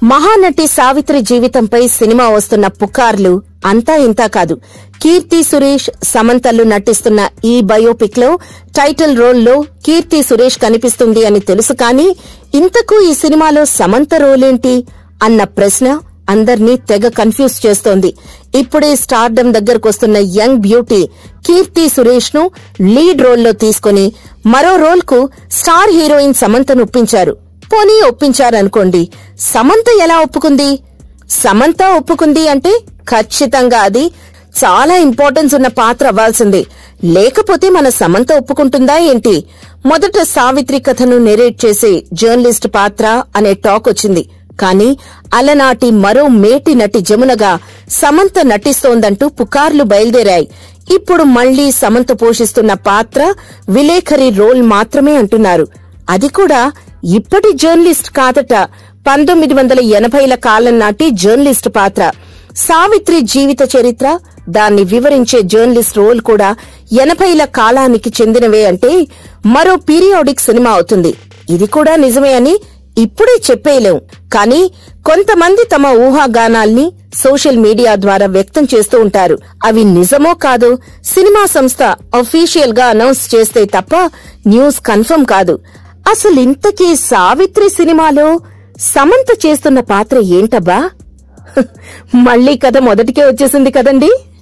మహానటి సావిత్రి జీవితంపై సినిమా వస్తున్న పుకార్లు అంతా ఇంతా కాదు కీర్తి సురేష్ సమంతలు నటిస్తున్న ఈ బయోపిక్ లో టైటిల్ రోల్లో కీర్తి సురేష్ కనిపిస్తుంది అని తెలుసు కానీ ఇంతకు ఈ సినిమాలో సమంత రోలేంటి అన్న ప్రశ్న అందర్నీ తెగ కన్ఫ్యూజ్ చేస్తోంది ఇప్పుడే స్టార్డమ్ దగ్గరకొస్తున్న యంగ్ బ్యూటీ కీర్తి సురేష్ ను లీడ్ రోల్లో తీసుకుని మరో రోల్ కు స్టార్ హీరోయిన్ సమంతను ఒప్పించారు పోనీ ఒప్పించారనుకోండి సమంత ఎలా ఒప్పుకుంది సమంత ఒప్పుకుంది అంటే ఖచ్చితంగా అది చాలా ఇంపార్టెన్స్ ఉన్న పాత్ర అవ్వాల్సిందే లేకపోతే మన సమంత ఒప్పుకుంటుందా ఏంటి మొదట సావిత్రి కథను నెరేట్ చేసే జర్నలిస్ట్ పాత్ర అనే టాక్ వచ్చింది కానీ అలనాటి మరో మేటి నటి జమునగా సమంత నటిస్తోందంటూ పుకార్లు బయలుదేరాయి ఇప్పుడు మళ్లీ సమంత పోషిస్తున్న పాత్ర విలేఖరి రోల్ మాత్రమే అంటున్నారు అది కూడా ఇప్పటి జర్నలిస్ట్ కాదట పంతొమ్మిది వందల ఎనభైల కాలం నాటి జర్నలిస్ట్ పాత్ర సావిత్రి జీవిత చరిత్ర దాన్ని వివరించే జర్నలిస్ట్ రోల్ కూడా ఎనభైల కాలానికి చెందినవే అంటే మరో పీరియాడిక్ సినిమా అవుతుంది ఇది కూడా నిజమే అని ఇప్పుడే చెప్పేయలేం కానీ కొంతమంది తమ ఊహాగానాల్ని సోషల్ మీడియా ద్వారా వ్యక్తం చేస్తూ ఉంటారు అవి నిజమో కాదో సినిమా సంస్థ అఫీషియల్ గా అనౌన్స్ చేస్తే తప్ప న్యూస్ కన్ఫర్మ్ కాదు అసలు ఇంతకీ సావిత్రి సినిమాలో సమంత చేస్తున్న పాత్ర ఏంటబ్బా మళ్ళీ కథ మొదటికే వచ్చేసింది కదండి